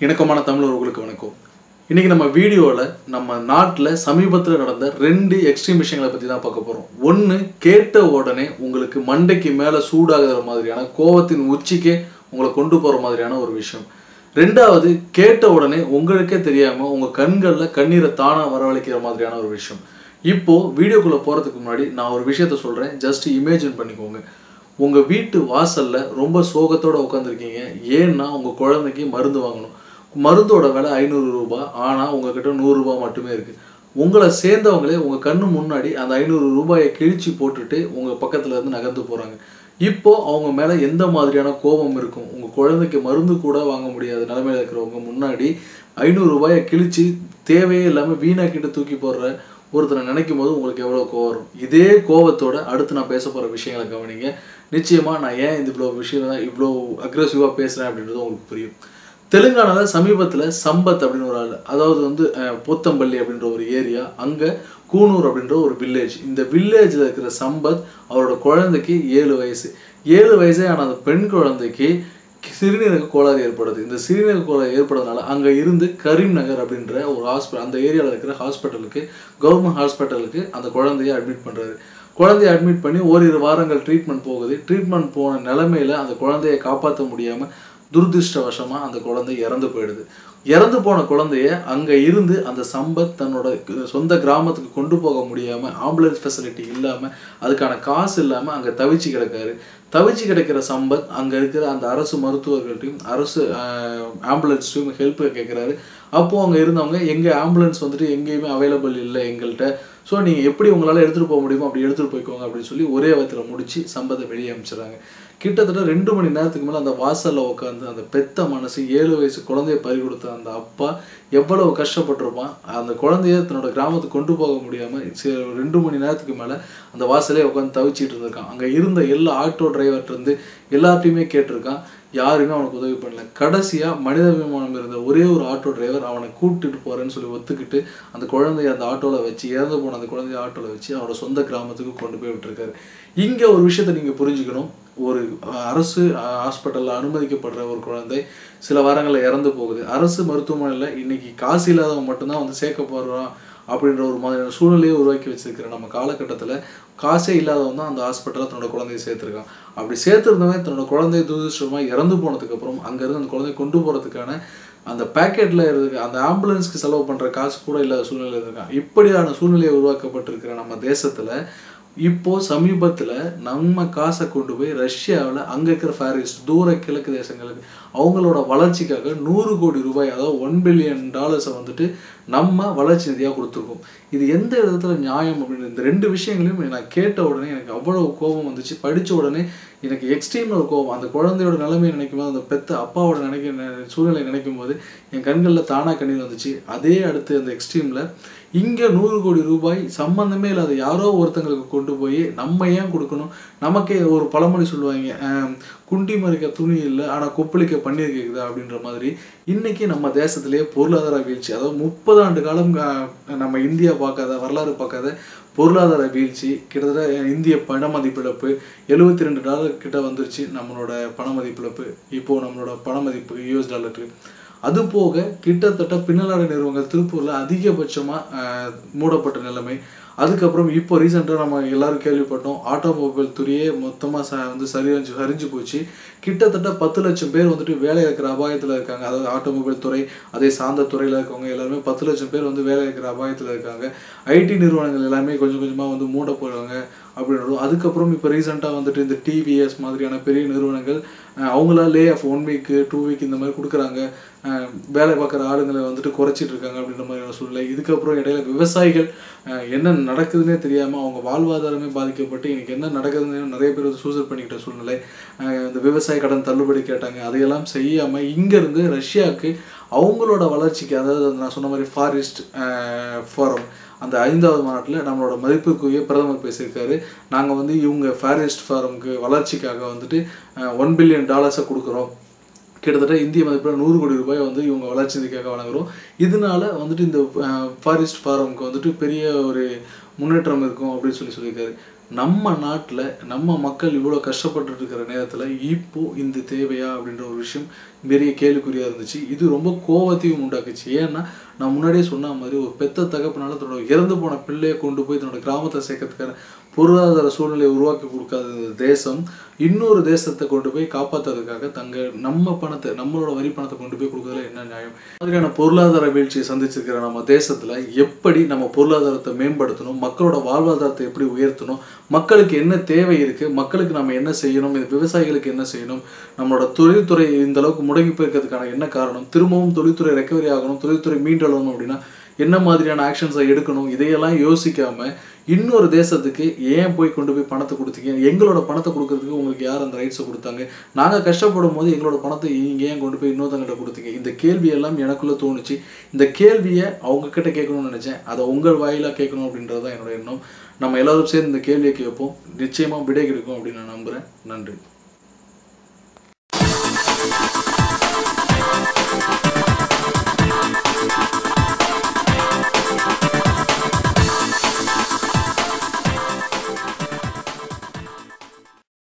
இணக்கமான தமிழர்களுக்கு வணக்கம் இன்றைக்கி நம்ம வீடியோவில் நம்ம நாட்டில் சமீபத்தில் நடந்த ரெண்டு எக்ஸ்ட்ரீம் விஷயங்களை பற்றி தான் பார்க்க போகிறோம் ஒன்று கேட்ட உடனே உங்களுக்கு மண்டைக்கு மேலே சூடாகிற மாதிரியான கோவத்தின் உச்சிக்கே உங்களை கொண்டு போகிற மாதிரியான ஒரு விஷயம் ரெண்டாவது கேட்ட உடனே உங்களுக்கே தெரியாமல் உங்கள் கண்களில் கண்ணீரை தானாக வரவழைக்கிற மாதிரியான ஒரு விஷயம் இப்போது வீடியோக்குள்ளே போகிறதுக்கு முன்னாடி நான் ஒரு விஷயத்த சொல்கிறேன் ஜஸ்ட் இமேஜின் பண்ணிக்கோங்க உங்கள் வீட்டு வாசலில் ரொம்ப சோகத்தோடு உட்காந்துருக்கீங்க ஏன்னா உங்கள் குழந்தைக்கு மருந்து வாங்கணும் மருந்தோட விலை ஐநூறு ரூபாய் ஆனால் உங்ககிட்ட நூறுரூபா மட்டுமே இருக்குது உங்களை சேர்ந்தவங்களே உங்கள் கண்ணு முன்னாடி அந்த ஐநூறு ரூபாயை கிழிச்சு போட்டுட்டு உங்கள் பக்கத்துல இருந்து நகர்ந்து போகிறாங்க இப்போ அவங்க மேலே எந்த மாதிரியான கோபம் இருக்கும் உங்கள் குழந்தைக்கு மருந்து கூட வாங்க முடியாத நிலைமையில இருக்கிறவங்க முன்னாடி ஐநூறு ரூபாயை கிழிச்சு தேவையே இல்லாமல் வீணாக்கிட்டு தூக்கி போடுற ஒருத்தரை நினைக்கும் போது உங்களுக்கு எவ்வளோ கோவம் வரும் இதே கோவத்தோட அடுத்து நான் பேச போகிற விஷயங்களை கவனிங்க நிச்சயமாக நான் ஏன் இந்த இவ்வளோ விஷயம் இவ்வளோ அக்ரெசிவாக பேசுகிறேன் அப்படின்றது உங்களுக்கு புரியும் தெலுங்கானாவில் சமீபத்தில் சம்பத் அப்படின்னு ஒரு ஆள் அதாவது வந்து அஹ், போத்தம்பள்ளி அப்படின்ற ஒரு ஏரியா அங்கே கூனூர் அப்படின்ற ஒரு வில்லேஜ் இந்த வில்லேஜில் இருக்கிற சம்பத் அவரோட குழந்தைக்கு ஏழு வயசு ஏழு வயசே ஆன அந்த பெண் குழந்தைக்கு சிறுநீரக கோளாறு ஏற்படுது இந்த சிறுநீரக கோளாறு ஏற்படுறதுனால அங்கே இருந்து கரீம் நகர் அப்படின்ற ஒரு ஹாஸ்பிட்டல் அந்த ஏரியாவில் இருக்கிற ஹாஸ்பிட்டலுக்கு கவர்மெண்ட் ஹாஸ்பிட்டலுக்கு அந்த குழந்தைய அட்மிட் பண்ணுறாரு குழந்தைய அட்மிட் பண்ணி ஓரிரு வாரங்கள் ட்ரீட்மெண்ட் போகுது ட்ரீட்மெண்ட் போன நிலமையில அந்த குழந்தைய காப்பாற்ற முடியாமல் துரதிருஷ்டவசமாக அந்த குழந்தை இறந்து போயிடுது இறந்து போன குழந்தைய அங்கே இருந்து அந்த சம்பத் தன்னோட சொந்த கிராமத்துக்கு கொண்டு போக முடியாமல் ஆம்புலன்ஸ் ஃபெசிலிட்டி இல்லாமல் அதுக்கான காசு இல்லாமல் அங்கே தவிச்சு கிடக்காரு தவிச்சு கிடக்கிற சம்பத் அங்கே இருக்கிற அந்த அரசு மருத்துவர்கள்ட்டையும் அரசு ஆம்புலன்ஸ்டையும் ஹெல்ப் கேட்குறாரு அப்போது அங்கே இருந்தவங்க எங்கள் ஆம்புலன்ஸ் வந்துட்டு எங்கேயுமே அவைலபிள் இல்லை எங்கள்கிட்ட ஸோ நீங்கள் எப்படி உங்களால் எடுத்துகிட்டு போக முடியுமோ அப்படி எடுத்துகிட்டு போய்க்கோங்க அப்படின்னு சொல்லி ஒரே வயத்தில் முடிச்சு சம்பத்தை வெளியே அனுப்பிச்சிடுறாங்க கிட்டத்தட்ட ரெண்டு மணி நேரத்துக்கு மேலே அந்த வாசலில் உட்காந்து அந்த பெத்த மனசு ஏழு வயசு குழந்தைய பறி கொடுத்த அந்த அப்பா எவ்வளவு கஷ்டப்பட்டிருப்பான் அந்த குழந்தைய தன்னோட கிராமத்துக்கு கொண்டு போக முடியாமல் ரெண்டு மணி நேரத்துக்கு மேலே அந்த வாசலே உட்காந்து தவிச்சிட்டு இருந்திருக்கான் அங்கே இருந்த எல்லா ஆட்டோ டிரைவர்கிட்டருந்து எல்லார்ட்டையுமே கேட்டிருக்கான் யாருமே அவனுக்கு உதவி பண்ணல கடைசியாக மனிதாபிமானம் இருந்த ஒரே ஒரு ஆட்டோ டிரைவர் அவனை கூப்பிட்டுட்டு போகிறேன்னு சொல்லி ஒத்துக்கிட்டு அந்த குழந்தைய அந்த ஆட்டோவில் வச்சு இறந்து போன அந்த குழந்தைய ஆட்டோவில் வச்சு அவனோட சொந்த கிராமத்துக்கு கொண்டு போய் விட்டுருக்காரு இங்கே ஒரு விஷயத்தை நீங்கள் புரிஞ்சுக்கணும் ஒரு அஹ், அரசு ஹாஸ்பிட்டலில் அனுமதிக்கப்படுற ஒரு குழந்தை சில வாரங்களில் இறந்து போகுது அரசு மருத்துவமனையில் இன்னைக்கு காசு இல்லாதவங்க மட்டும்தான் வந்து சேர்க்க போகிறான் அப்படின்ற ஒரு மாதிரியான சூழ்நிலையை உருவாக்கி வச்சிருக்கிற நம்ம காலகட்டத்தில் காசே இல்லாதவன் தான் அந்த ஹாஸ்பிட்டலில் தன்னோட குழந்தைய சேர்த்துருக்கான் அப்படி சேர்த்துருந்தவன் தன்னோட குழந்தைய துரதிருஷ்டமாக இறந்து போனதுக்கப்புறம் அங்கேருந்து அந்த குழந்தைய கொண்டு போகிறதுக்கான அந்த பேக்கெட்டில் இருக்க அந்த ஆம்புலன்ஸ்க்கு செலவு பண்ணுற காசு கூட இல்லாத சூழ்நிலை இருக்கான் இப்படியான சூழ்நிலையை உருவாக்கப்பட்டிருக்கிற நம்ம தேசத்தில் இப்போ சமீபத்தில் நம்ம காசை கொண்டு போய் ரஷ்யாவில் அங்கே இருக்கிற ஃபாரிஸ்ட் தூர கிழக்கு தேசங்களுக்கு அவங்களோட வளர்ச்சிக்காக நூறு கோடி ரூபாய் அதாவது ஒன் பில்லியன் டாலர்ஸை வந்துட்டு நம்ம வளர்ச்சி நிதியாக கொடுத்துருக்கோம் இது எந்த விதத்துல நியாயம் அப்படின்னு இந்த ரெண்டு விஷயங்களையும் நான் கேட்ட உடனே எனக்கு அவ்வளவு கோபம் வந்துச்சு படித்த உடனே எனக்கு எக்ஸ்ட்ரீம் ஒரு கோபம் அந்த குழந்தையோட நிலைமையை நினைக்கும் போது அந்த பெத்த அப்பாவோட நினைக்க நெ- சூழ்நிலை நினைக்கும் போது என் கண்களில் தானாக கண்ணீர் வந்துச்சு அதே அடுத்து அந்த எக்ஸ்ட்ரீமில் இங்கே நூறு கோடி ரூபாய் சம்பந்தமே இல்லாத யாரோ ஒருத்தங்களுக்கு கொண்டு போய் நம்ம ஏன் கொடுக்கணும் நமக்கே ஒரு பழமொழி சொல்லுவாங்க ஆம், குண்டி மறிக்க துணி இல்லை ஆனால் கொப்பளிக்க பன்னீர் கேட்குதா அப்படின்ற மாதிரி இன்னைக்கு நம்ம தேசத்திலேயே பொருளாதார வீழ்ச்சி அதாவது முப்பது ஆண்டு காலம் ஆ, நம்ம இந்தியா பார்க்காத வரலாறு பார்க்காத பொருளாதார வீழ்ச்சி கிட்டத்தட்ட இந்திய பண மதிப்பிழப்பு எழுபத்தி ரெண்டு டாலர் கிட்ட வந்துருச்சு நம்மளோட பண மதிப்பிழப்பு இப்போ நம்மளோட பண மதிப்பு யூஎஸ் டாலருக்கு அது போக கிட்டத்தட்ட பின்னலாடை நிறுவனங்கள் திருப்பூரில் அதிகபட்சமாக மூடப்பட்ட நிலைமை அதுக்கப்புறம் இப்போ ரீசெண்டாக நம்ம எல்லாரும் கேள்விப்பட்டோம் ஆட்டோமொபைல் துறையே மொத்தமாக ச வந்து சரிஞ்சு சரிஞ்சு போச்சு கிட்டத்தட்ட பத்து லட்சம் பேர் வந்துட்டு வேலை இருக்கிற அபாயத்தில் இருக்காங்க அதாவது ஆட்டோமொபைல் துறை அதே சார்ந்த துறையில் இருக்கவங்க எல்லாருமே பத்து லட்சம் பேர் வந்து வேலை இருக்கிற அபாயத்தில் இருக்காங்க ஐடி நிறுவனங்கள் எல்லாமே கொஞ்சம் கொஞ்சமாக வந்து மூட போகிறாங்க அப்படின்றதும் அதுக்கப்புறம் இப்போ ரீசெண்டாக வந்துட்டு இந்த டிவிஎஸ் மாதிரியான பெரிய நிறுவனங்கள் அஹ், அவங்களா lay off one week two week இந்த மாதிரி கொடுக்குறாங்க அஹ், வேலை பார்க்குற ஆளுங்களை வந்துட்டு குறைச்சிட்டு இருக்காங்க அப்படின்ற மாதிரியான சூழ்நிலை இதுக்கப்புறம் இடையில விவசாயிகள் அஹ், என்ன நடக்குதுன்னே தெரியாமல் அவங்க வாழ்வாதாரமே பாதிக்கப்பட்டு இன்னைக்கு என்ன நடக்குதுன்னு நிறைய பேர் வந்து சூசைட் பண்ணிக்கிட்ட சூழ்நிலை அஹ், இந்த விவசாய கடன் தள்ளுபடி கேட்டாங்க அதையெல்லாம் செய்யாமல் இங்கேருந்து ரஷ்யாவுக்கு அவங்களோட வளர்ச்சிக்கு அதாவது அந்த நான் சொன்ன மாதிரி ஃபாரிஸ்ட் ஃபாரம் அந்த ஐந்தாவது மாநாட்டில் நம்மளோட மதிப்புக்குரிய பிரதமர் பேசியிருக்காரு நாங்கள் வந்து இவங்க ஃபாரஸ்ட் ஃபாரமுக்கு வளர்ச்சிக்காக வந்துட்டு ஒன் பில்லியன் டாலர்ஸை கொடுக்குறோம் கிட்டத்தட்ட இந்திய மதிப்பில் நூறு கோடி ரூபாய் வந்து இவங்க வளர்ச்சி நிதிக்காக வழங்குறோம் இதனால வந்துட்டு இந்த ஃபாரஸ்ட் ஃபாரமுக்கு வந்துட்டு பெரிய ஒரு முன்னேற்றம் இருக்கும் அப்படின்னு சொல்லி சொல்லியிருக்காரு நம்ம நாட்டில் நம்ம மக்கள் இவ்வளோ கஷ்டப்பட்டுட்டு இருக்கிற நேரத்தில் இப்போ இந்த தேவையா அப்படின்ற ஒரு விஷயம் பெரிய கேள்விக்குறியாக இருந்துச்சு இது ரொம்ப கோவத்தையும் உண்டாக்குச்சு ஏன்னா நான் முன்னாடியே சொன்ன மாதிரி ஒரு பெத்த தகப்பனால தன்னோட இறந்து போன பிள்ளையை கொண்டு போய் தன்னோட கிராமத்தை சேர்க்கறதுக்கான பொருளாதார சூழ்நிலையை உருவாக்கி கொடுக்காத இந்த தேசம் இன்னொரு தேசத்தை கொண்டு போய் காப்பாற்றுறதுக்காக தங்க நம்ம பணத்தை நம்மளோட வரி பணத்தை கொண்டு போய் கொடுக்கறதுல என்ன நியாயம் மாதிரியான பொருளாதார வீழ்ச்சியை சந்திச்சிருக்கிற நம்ம தேசத்தில் எப்படி நம்ம பொருளாதாரத்தை மேம்படுத்தணும் மக்களோட வாழ்வாதாரத்தை எப்படி உயர்த்தணும் மக்களுக்கு என்ன தேவை இருக்குது மக்களுக்கு நம்ம என்ன செய்யணும் இது விவசாயிகளுக்கு என்ன செய்யணும் நம்மளோட தொழில்துறை இந்த அளவுக்கு முடங்கி போயிருக்கிறதுக்கான என்ன காரணம் திரும்பவும் தொழில்துறை ரெக்கவரி ஆகணும் தொழில்துறை மீண்டெழணும் அப்படின்னா என்ன மாதிரியான ஆக்ஷன்ஸை எடுக்கணும் இதையெல்லாம் யோசிக்காம இன்னொரு தேசத்துக்கு ஏன் போய் கொண்டு போய் பணத்தை கொடுத்தீங்க எங்களோட பணத்தை கொடுக்கறதுக்கு உங்களுக்கு யார் அந்த ரைட்ஸை கொடுத்தாங்க நாங்கள் கஷ்டப்படும் போது எங்களோட பணத்தை நீங்கள் ஏன் கொண்டு போய் இன்னொருத்தங்கிட்ட கொடுத்தீங்க இந்த கேள்வி எல்லாம் எனக்குள்ளே தோணுச்சு இந்த கேள்வியை அவங்க கிட்ட கேட்கணும்னு நினச்சேன் அதை உங்கள் வாயிலாக கேட்கணும் அப்படின்றது தான் என்னோட எண்ணம் நம்ம எல்லாரும் சேர்ந்து இந்த கேள்வியை கேட்போம் நிச்சயமாக விடை கிடைக்கும் அப்படின்னு நான் நம்புகிறேன் நன்றி